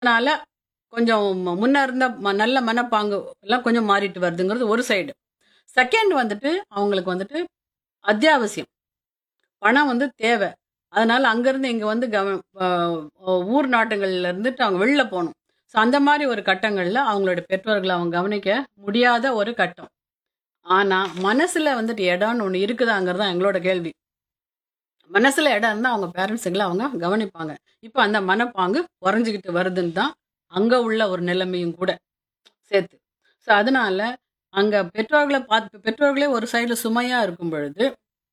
அதனால கொஞ்சம் ம- முன்ன இருந்த ம- நல்ல மனப்பாங்கு எல்லாம் கொஞ்சம் மாறிட்டு வருதுங்கிறது ஒரு சைடு செகண்ட் வந்துட்டு அவங்களுக்கு வந்துட்டு அத்தியாவசியம் பணம் வந்து தேவை அதனால அங்கிருந்து இங்க வந்து கவ ஆஹ் ஊர் நாட்டுகள்ல இருந்துட்டு அவங்க வெளில போகணும் ஸோ அந்த மாதிரி ஒரு கட்டங்கள்ல அவங்களோட பெற்றோர்களை அவங்க கவனிக்க முடியாத ஒரு கட்டம் ஆனா மனசுல வந்துட்டு இடம்னு ஒண்ணு இருக்குதாங்கிறது தான் எங்களோட கேள்வி மனசுல இடம் இருந்தா அவங்க பேரண்ட்ஸுங்களை அவங்க கவனிப்பாங்க இப்போ அந்த மனப்பாங்கு குறைஞ்சிக்கிட்டு வருதுன்னு தான் அங்க உள்ள ஒரு நிலைமையும் கூட சேர்த்து ஸோ அதனால அங்க பெற்றோர்களை பார்த்து பெற்றோர்களே ஒரு சைடுல சுமையா இருக்கும் பொழுது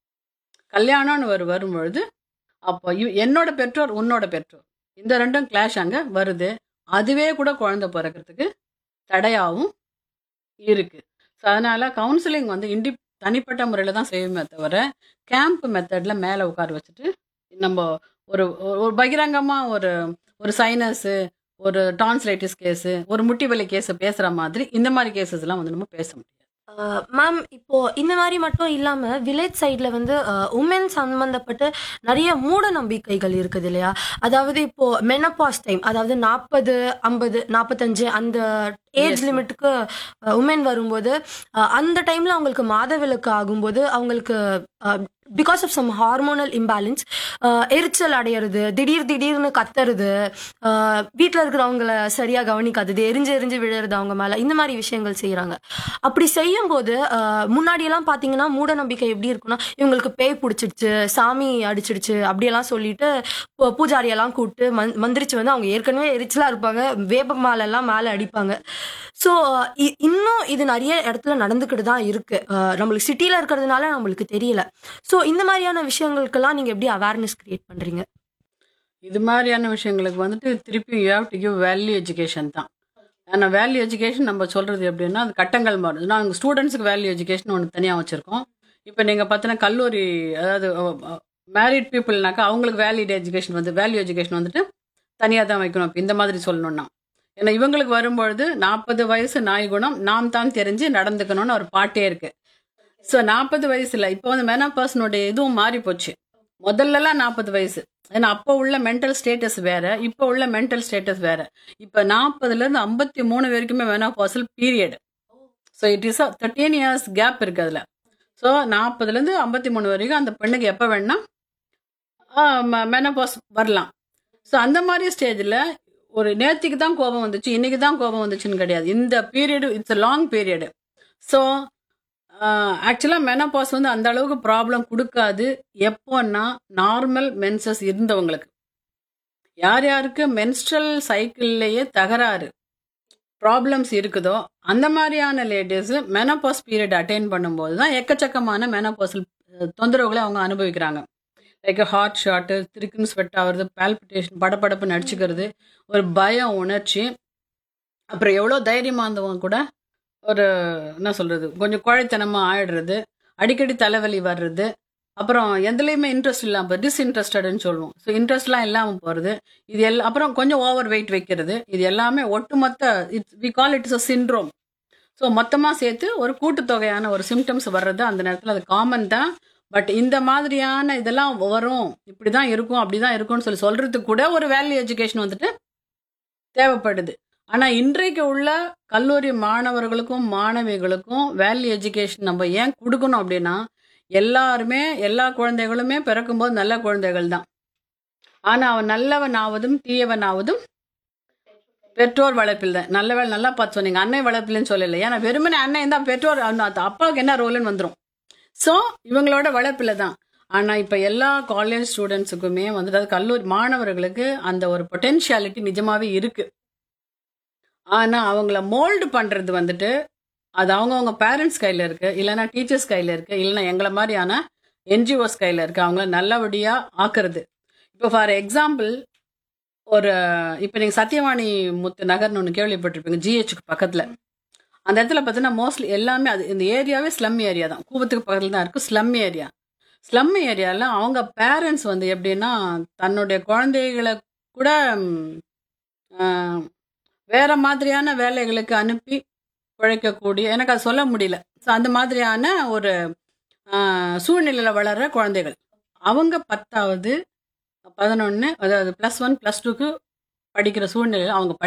கல்யாணம்னு ஒரு வரும் பொழுது அப்போ இவ்- என்னோட பெற்றோர் உன்னோட பெற்றோர் இந்த ரெண்டும் கிளாஷ் அங்க வருது அதுவே கூட குழந்தை பிறக்கிறதுக்கு தடையாகவும் இருக்கு ஸோ அதனால கவுன்சிலிங் வந்து இண்டி தனிப்பட்ட முறையில் தான் செய்யுமே தவிர கேம்ப் மெத்தட்ல மேலே உட்கார வச்சுட்டு நம்ம ஒரு ஒரு பகிரங்கமாக ஒரு ஒரு சைனஸு ஒரு டான்ஸ்லைட்டிஸ் கேஸு ஒரு முட்டி வலி கேஸை பேசுகிற மாதிரி இந்த மாதிரி கேசஸ்லாம் வந்து நம்ம பேச முடியாது மேம் இப்போ இந்த மாதிரி மட்டும் இல்லாம வில்லேஜ் சைட்ல வந்து உமன் சம்பந்தப்பட்டு நிறைய மூட நம்பிக்கைகள் இருக்குது இல்லையா அதாவது இப்போ மெனப்பாஸ் டைம் அதாவது நாற்பது ஐம்பது நாற்பத்தஞ்சு அந்த ஏஜ் Yes. லிமிட்டுக்கு உமன் வரும்போது அஹ், அந்த டைம்ல அவங்களுக்கு மாதவிலக்கு ஆகும்போது அவங்களுக்கு because of some hormonal imbalance எரிச்சல் அடையிறது திடீர் திடீர்னு கத்துறது வீட்டில் இருக்கிறவங்கள சரியா கவனிக்காதது எரிஞ்சு எரிஞ்சு விழுறது அவங்க மேல இந்த மாதிரி விஷயங்கள் செய்யறாங்க அப்படி செய்யும்போது அஹ், முன்னாடியெல்லாம் பார்த்தீங்கன்னா மூட நம்பிக்கை எப்படி இருக்குன்னா இவங்களுக்கு பேய் பிடிச்சிடுச்சு சாமி அடிச்சிடுச்சு அப்படியெல்லாம் சொல்லிட்டு பூ- பூஜாரியெல்லாம் கூப்பிட்டு மந் மந்திரிச்சு வந்து அவங்க ஏற்கனவே எரிச்சலா இருப்பாங்க வேப்ப மாலெல்லாம் மேலே அடிப்பாங்க ஸோ இன்னும் இது நிறைய இடத்துல நடந்துக்கிட்டு தான் இருக்கு அஹ், நம்மளுக்கு சிட்டியில் இருக்கிறதுனால நம்மளுக்கு தெரியல ஸோ இந்த மாதிரியான விஷயங்களுக்கெல்லாம் நீங்க எப்படி அவேர்னஸ் கிரியேட் பண்றீங்க இது மாதிரியான விஷயங்களுக்கு வந்துட்டு திருப்பி you have to give value education தான் ஆனால் வேல்யூ எஜுகேஷன் நம்ம சொல்கிறது எப்படின்னா அது கட்டங்கள் மாறுது நாங்கள் ஸ்டூடெண்ட்ஸுக்கு வேல்யூ எஜுகேஷன் ஒன்று தனியாக வச்சுருக்கோம் இப்போ நீங்கள் பார்த்தீங்கன்னா கல்லூரி அதாவது மேரிட் பீப்புள்னாக்கா அவங்களுக்கு வேல்யூ எஜுகேஷன் வந்து வேல்யூ எஜுகேஷன் வந்துட்டு தனியாக தான் வைக்கணும் இப்போ இந்த மாதிரி சொல்லணும்னா ஏன்னா இவங்களுக்கு வரும்பொழுது நாற்பது வயசு நாய் குணம் நாம் தான் தெரிஞ்சு நடந்துக்கணும்னு ஒரு பாட்டே இருக்கு ஸோ நாற்பது வயசுல இப்போ வந்து மெனப்பர்சனுடைய இதுவும் மாறி போச்சு முதல்லலாம் நாற்பது வயசு ஏன்னா அப்போ உள்ள மென்டல் ஸ்டேட்டஸ் வேற இப்போ உள்ள மென்டல் ஸ்டேட்டஸ் வேற இப்போ நாற்பதுல இருந்து ஐம்பத்தி மூணு வரைக்குமே menopausal period so it is thirteen years gap இருக்கு அதுல ஸோ நாற்பதுலேருந்து ஐம்பத்தி மூணு வரைக்கும் அந்த பெண்ணுக்கு எப்போ வேணா மெனோபாஸ் வரலாம் ஸோ அந்த மாதிரி ஸ்டேஜில் ஒரு நேத்திக்கு தான் கோபம் வந்துச்சு இன்னைக்கு தான் கோபம் வந்துச்சுன்னு கிடையாது இந்த period it's long period so ஆக்சுவலாக மெனோபாஸ் வந்து அந்த அளவுக்கு ப்ராப்ளம் கொடுக்காது எப்போன்னா நார்மல் மென்சஸ் இருந்தவங்களுக்கு யார் யாருக்கு மென்ஸ்ட்ரல் சைக்கிள்லேயே தகராறு ப்ராப்ளம்ஸ் இருக்குதோ அந்த மாதிரியான லேடிஸ் மெனோபாஸ் பீரியட் அட்டைன் பண்ணும்போது தான் எக்கச்சக்கமான மெனோபாசல் தொந்தரவுகளை அவங்க அனுபவிக்கிறாங்க லைக் ஹார்ட் ஷாட்டு திருக்குன்னு ஸ்வெட் ஆகுறது பால்பிட்டேஷன் படபடப்பு நடிச்சுக்கிறது ஒரு பயம் உணர்ச்சி அப்புறம் எவ்வளோ தைரியமாக இருந்தவங்க கூட ஒரு என்ன சொல்றது கொஞ்சம் குழைத்தனமா ஆயிடுறது அடிக்கடி தலைவலி வர்றது அப்புறம் எதுலேயுமே இன்ட்ரெஸ்ட் இல்லாமல் டிஸ்இன்ட்ரெஸ்டட்னு சொல்லுவோம் ஸோ இன்ட்ரெஸ்ட்லாம் இல்லாமல் போகிறது இது எல்லாம் அப்புறம் கொஞ்சம் ஓவர் வெயிட் வைக்கிறது இது எல்லாமே ஒட்டுமொத்த it's we call it's a syndrome so மொத்தமாக சேர்த்து ஒரு கூட்டுத்தொகையான ஒரு சிம்டம்ஸ் வர்றது அந்த நேரத்தில் அது காமன் தான் பட் இந்த மாதிரியான இதெல்லாம் வரும் இப்படி தான் இருக்கும் அப்படி தான் இருக்கும்னு சொல்லி சொல்கிறதுக்கு கூட ஒரு வேல்யூ எஜுகேஷன் வந்துட்டு தேவைப்படுது ஆனால் இன்றைக்கு உள்ள கல்லூரி மாணவர்களுக்கும் மாணவிகளுக்கும் வேல்யூ எஜுகேஷன் நம்ம ஏன் கொடுக்கணும் அப்படின்னா எல்லாருமே எல்லா குழந்தைகளுமே பிறக்கும்போது நல்ல குழந்தைகள் தான் ஆனால் அவன் நல்லவன் ஆவதும் தீயவன் ஆவதும் பெற்றோர் வளர்ப்பில் தான் நல்லவன் நல்லா பார்த்து சொன்னீங்க அன்னை வளர்ப்பில்னு சொல்லலை ஏன்னா வெறுமனே அண்ணன் தான் பெற்றோர் அந்த அப்பாவுக்கு என்ன ரோல்னு வந்துடும் ஸோ இவங்களோட வளர்ப்பில் தான் ஆனால் இப்போ எல்லா காலேஜ் ஸ்டூடெண்ட்ஸுக்குமே வந்துட்டு அது கல்லூரி மாணவர்களுக்கு அந்த ஒரு பொட்டென்ஷியாலிட்டி நிஜமாவே இருக்கு ஆனால் அவங்கள மோல்டு பண்ணுறது வந்துட்டு அது அவங்கவுங்க பேரண்ட்ஸ் கையில் இருக்கு இல்லைன்னா டீச்சர்ஸ் கையில் இருக்கு இல்லைன்னா எங்களை மாதிரியான என்ஜிஓஸ் கையில் இருக்கு அவங்கள நல்லபடியாக ஆக்குறது இப்போ ஃபார் எக்ஸாம்பிள் ஒரு இப்போ நீங்கள் சத்யவாணி முத்து நகர்னு ஒன்று கேள்விப்பட்டிருப்பீங்க ஜிஹெச்சுக்கு பக்கத்தில் அந்த இடத்துல பார்த்தீங்கன்னா மோஸ்ட்லி எல்லாமே அது இந்த ஏரியாவே ஸ்லம் ஏரியா தான் கூவத்துக்கு பக்கத்தில் தான் இருக்குது ஸ்லம் ஏரியா ஸ்லம் ஏரியாவில் அவங்க பேரண்ட்ஸ் வந்து எப்படின்னா தன்னுடைய குழந்தைகளை கூட ம், ஆஹ், வேற மாதிரியான வேலைகளுக்கு அனுப்பி பிழைக்கக்கூடிய எனக்கு அது சொல்ல முடியல ஸோ அந்த மாதிரியான ஒரு சூழ்நிலையில் வளர்ற குழந்தைகள் அவங்க பத்தாவது பதினொன்று அதாவது ப்ளஸ் ஒன் ப்ளஸ் டூக்கு படிக்கிற சூழ்நிலையில அவங்க